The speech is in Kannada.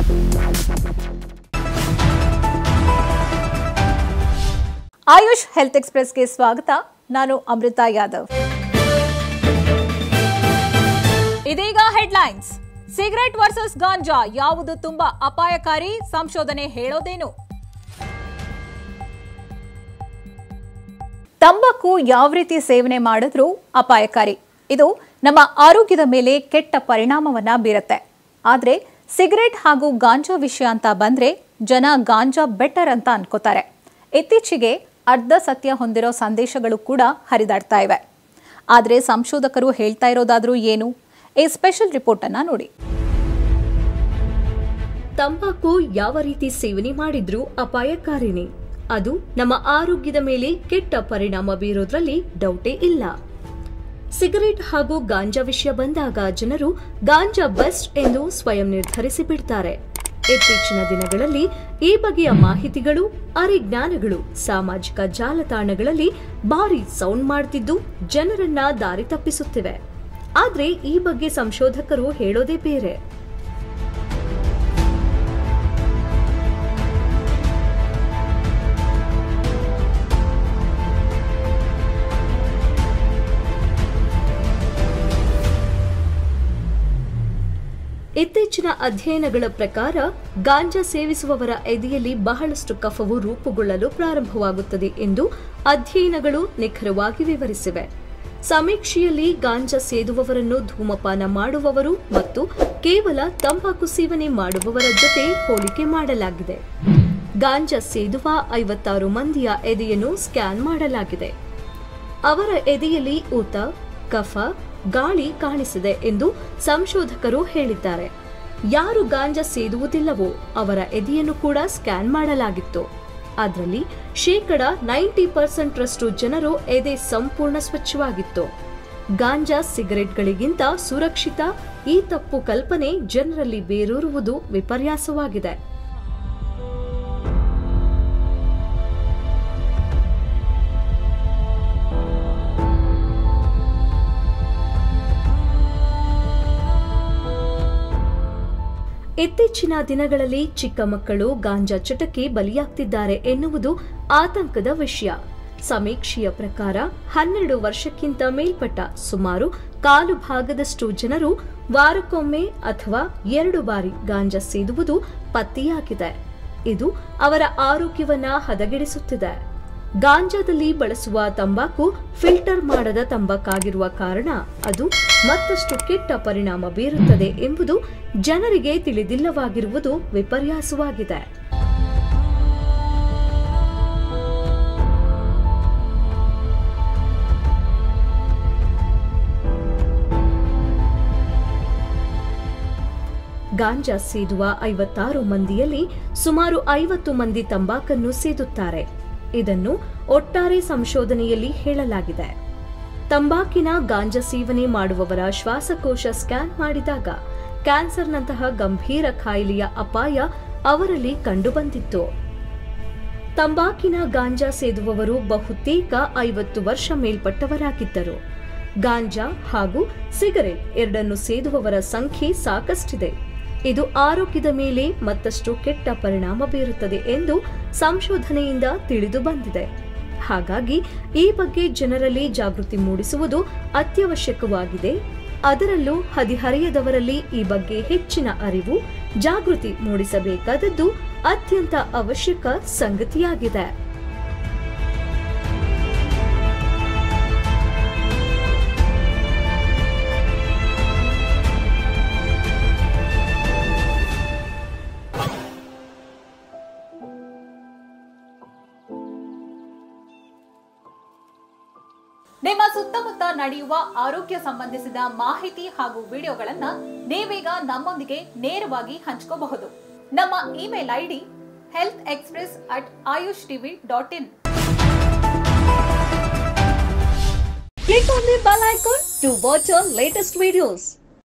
ಆಯುಷ್ ಹೆಲ್ತ್ ಎಕ್ಸ್ಪ್ರೆಸ್ಗೆ ಸ್ವಾಗತ ನಾನು ಅಮೃತ ಯಾದವ್ ಇದೀಗ ಹೆಡ್ಲೈನ್ಸ್ ಸಿಗರೆಟ್ ವರ್ಸಸ್ ಗಾಂಜಾ ಯಾವುದು ತುಂಬಾ ಅಪಾಯಕಾರಿ ಸಂಶೋಧನೆ ಹೇಳೋದೇನು ತಂಬಾಕು ಯಾವ ರೀತಿ ಸೇವನೆ ಮಾಡಿದ್ರೂ ಅಪಾಯಕಾರಿ ಇದು ನಮ್ಮ ಆರೋಗ್ಯದ ಮೇಲೆ ಕೆಟ್ಟ ಪರಿಣಾಮವನ್ನ ಬೀರುತ್ತೆ ಆದ್ರೆ ಸಿಗರೆಟ್ ಹಾಗೂ ಗಾಂಜಾ ವಿಷಯ ಅಂತ ಬಂದ್ರೆ ಜನ ಗಾಂಜಾ ಬೆಟರ್ ಅಂತ ಅನ್ಕೋತಾರೆ ಇತ್ತೀಚೆಗೆ ಅರ್ಧ ಸತ್ಯ ಹೊಂದಿರೋ ಸಂದೇಶಗಳು ಕೂಡ ಹರಿದಾಡ್ತಾ ಇವೆ ಆದ್ರೆ ಸಂಶೋಧಕರು ಹೇಳ್ತಾ ಇರೋದಾದ್ರೂ ಏನು ಈ ಸ್ಪೆಷಲ್ ರಿಪೋರ್ಟ್ ಅನ್ನ ನೋಡಿ ತಂಬಾಕು ಯಾವ ರೀತಿ ಸೇವನೆ ಮಾಡಿದ್ರೂ ಅಪಾಯಕಾರಿನೇ ಅದು ನಮ್ಮ ಆರೋಗ್ಯದ ಮೇಲೆ ಕೆಟ್ಟ ಪರಿಣಾಮ ಬೀರೋದ್ರಲ್ಲಿ ಡೌಟೇ ಇಲ್ಲ ಸಿಗರೆಟ್ ಹಾಗೂ ಗಾಂಜಾ ವಿಷಯ ಬಂದಾಗ ಜನರು ಗಾಂಜಾ ಬೆಸ್ಟ್ ಎಂದು ಸ್ವಯಂ ನಿರ್ಧರಿಸಿ ಬಿಡ್ತಾರೆ ಇತ್ತೀಚಿನ ದಿನಗಳಲ್ಲಿ ಈ ಬಗೆಯ ಮಾಹಿತಿಗಳು ಅರಿಜ್ಞಾನಗಳು ಸಾಮಾಜಿಕ ಜಾಲತಾಣಗಳಲ್ಲಿ ಭಾರಿ ಸೌಂಡ್ ಮಾಡ್ತಿದ್ದು ಜನರನ್ನ ದಾರಿ ತಪ್ಪಿಸುತ್ತಿವೆ ಆದ್ರೆ ಈ ಬಗ್ಗೆ ಸಂಶೋಧಕರು ಹೇಳೋದೇ ಬೇರೆ ಇತ್ತೀಚಿನ ಅಧ್ಯಯನಗಳ ಪ್ರಕಾರ ಗಾಂಜಾ ಸೇವಿಸುವವರ ಎದೆಯಲ್ಲಿ ಬಹಳಷ್ಟು ಕಫವು ರೂಪುಗೊಳ್ಳಲು ಪ್ರಾರಂಭವಾಗುತ್ತದೆ ಎಂದು ಅಧ್ಯಯನಗಳು ನಿಖರವಾಗಿ ವಿವರಿಸಿವೆ ಸಮೀಕ್ಷೆಯಲ್ಲಿ ಗಾಂಜಾ ಸೇದುವವರನ್ನು ಧೂಮಪಾನ ಮಾಡುವವರು ಮತ್ತು ಕೇವಲ ತಂಬಾಕು ಸೇವನೆ ಮಾಡುವವರ ಜೊತೆ ಹೋಲಿಕೆ ಮಾಡಲಾಗಿದೆ ಗಾಂಜಾ ಸೇದುವ ಐವತ್ತಾರು ಮಂದಿಯ ಎದೆಯನ್ನು ಸ್ಕ್ಯಾನ್ ಮಾಡಲಾಗಿದೆ ಅವರ ಎದೆಯಲ್ಲಿ ಊತ ಕಫ ಗಾಳಿ ಕಾಣಿಸಿದೆ ಎಂದು ಸಂಶೋಧಕರು ಹೇಳಿದ್ದಾರೆ ಯಾರು ಗಾಂಜಾ ಸೇದುವುದಿಲ್ಲವೋ ಅವರ ಎದೆಯನ್ನು ಕೂಡ ಸ್ಕ್ಯಾನ್ ಮಾಡಲಾಗಿತ್ತು ಅದರಲ್ಲಿ ಶೇಕಡ ನೈಂಟಿ ಪರ್ಸೆಂಟ್ ರಷ್ಟು ಜನರು ಎದೆ ಸಂಪೂರ್ಣ ಸ್ವಚ್ಛವಾಗಿತ್ತು ಗಾಂಜಾ ಸಿಗರೆಟ್ಗಳಿಗಿಂತ ಸುರಕ್ಷಿತ ಈ ತಪ್ಪು ಕಲ್ಪನೆ ಜನರಲ್ಲಿ ಬೇರೂರುವುದು ವಿಪರ್ಯಾಸವಾಗಿದೆ ಇತ್ತೀಚಿನ ದಿನಗಳಲ್ಲಿ ಚಿಕ್ಕ ಮಕ್ಕಳು ಗಾಂಜಾ ಚಟಕ್ಕೆ ಬಲಿಯಾಗ್ತಿದ್ದಾರೆ ಎನ್ನುವುದು ಆತಂಕದ ವಿಷಯ ಸಮೀಕ್ಷೆಯ ಪ್ರಕಾರ ಹನ್ನೆರಡು ವರ್ಷಕ್ಕಿಂತ ಮೇಲ್ಪಟ್ಟ ಸುಮಾರು ಕಾಲು ಭಾಗದಷ್ಟು ಜನರು ವಾರಕ್ಕೊಮ್ಮೆ ಅಥವಾ ಎರಡು ಬಾರಿ ಗಾಂಜಾ ಸೇದುವುದು ಪತ್ತೆಯಾಗಿದೆ ಇದು ಅವರ ಆರೋಗ್ಯವನ್ನ ಹದಗೆಡಿಸುತ್ತಿದೆ ಗಾಂಜಾದಲ್ಲಿ ಬಳಸುವ ತಂಬಾಕು ಫಿಲ್ಟರ್ ಮಾಡದ ತಂಬಾಕಾಗಿರುವ ಕಾರಣ ಅದು ಮತ್ತಷ್ಟು ಕೆಟ್ಟ ಪರಿಣಾಮ ಬೀರುತ್ತದೆ ಎಂಬುದು ಜನರಿಗೆ ತಿಳಿದಿಲ್ಲವಾಗಿರುವುದು ವಿಪರ್ಯಾಸವಾಗಿದೆ ಗಾಂಜಾ ಸೇದುವ ಐವತ್ತಾರು ಮಂದಿಯಲ್ಲಿ ಸುಮಾರು ಐವತ್ತು ಮಂದಿ ತಂಬಾಕನ್ನು ಸೇದುತ್ತಾರೆ ಇದನ್ನು ಒಟ್ಟಾರೆ ಸಂಶೋಧನೆಯಲ್ಲಿ ಹೇಳಲಾಗಿದೆ ತಂಬಾಕಿನ ಗಾಂಜಾ ಸೇವನೆ ಮಾಡುವವರ ಶ್ವಾಸಕೋಶ ಸ್ಕ್ಯಾನ್ ಮಾಡಿದಾಗ ಕ್ಯಾನ್ಸರ್ನಂತಹ ಗಂಭೀರ ಕಾಯಿಲೆಯ ಅಪಾಯ ಅವರಲ್ಲಿ ಕಂಡುಬಂದಿತ್ತು ತಂಬಾಕಿನ ಗಾಂಜಾ ಸೇದುವವರು ಬಹುತೇಕ ಐವತ್ತು ವರ್ಷ ಮೇಲ್ಪಟ್ಟವರಾಗಿದ್ದರು ಗಾಂಜಾ ಹಾಗೂ ಸಿಗರೆಟ್ ಎರಡನ್ನು ಸೇದುವವರ ಸಂಖ್ಯೆ ಸಾಕಷ್ಟಿದೆ ಇದು ಆರೋಗ್ಯದ ಮೇಲೆ ಮತ್ತಷ್ಟು ಕೆಟ್ಟ ಪರಿಣಾಮ ಬೀರುತ್ತದೆ ಎಂದು ಸಂಶೋಧನೆಯಿಂದ ತಿಳಿದು ಬಂದಿದೆ ಹಾಗಾಗಿ ಈ ಬಗ್ಗೆ ಜನರಲ್ಲಿ ಜಾಗೃತಿ ಮೂಡಿಸುವುದು ಅತ್ಯವಶ್ಯಕವಾಗಿದೆ ಅದರಲ್ಲೂ ಹದಿಹರೆಯದವರಲ್ಲಿ ಈ ಬಗ್ಗೆ ಹೆಚ್ಚಿನ ಅರಿವು ಜಾಗೃತಿ ಮೂಡಿಸಬೇಕಾದದ್ದು ಅತ್ಯಂತ ಅವಶ್ಯಕ ಸಂಗತಿಯಾಗಿದೆ ನಿಮ್ಮ ಸುತ್ತಮುತ್ತ ನಡೆಯುವ ಆರೋಗ್ಯ ಸಂಬಂಧಿಸಿದ ಮಾಹಿತಿ ಹಾಗೂ ವಿಡಿಯೋಗಳನ್ನ ನೀವೀಗ ನಮ್ಮೊಂದಿಗೆ ನೇರವಾಗಿ ಹಂಚ್ಕೋಬಹುದು ನಮ್ಮ email ID health express at Ayush TV dot in Click on the bell icon to watch our latest videos.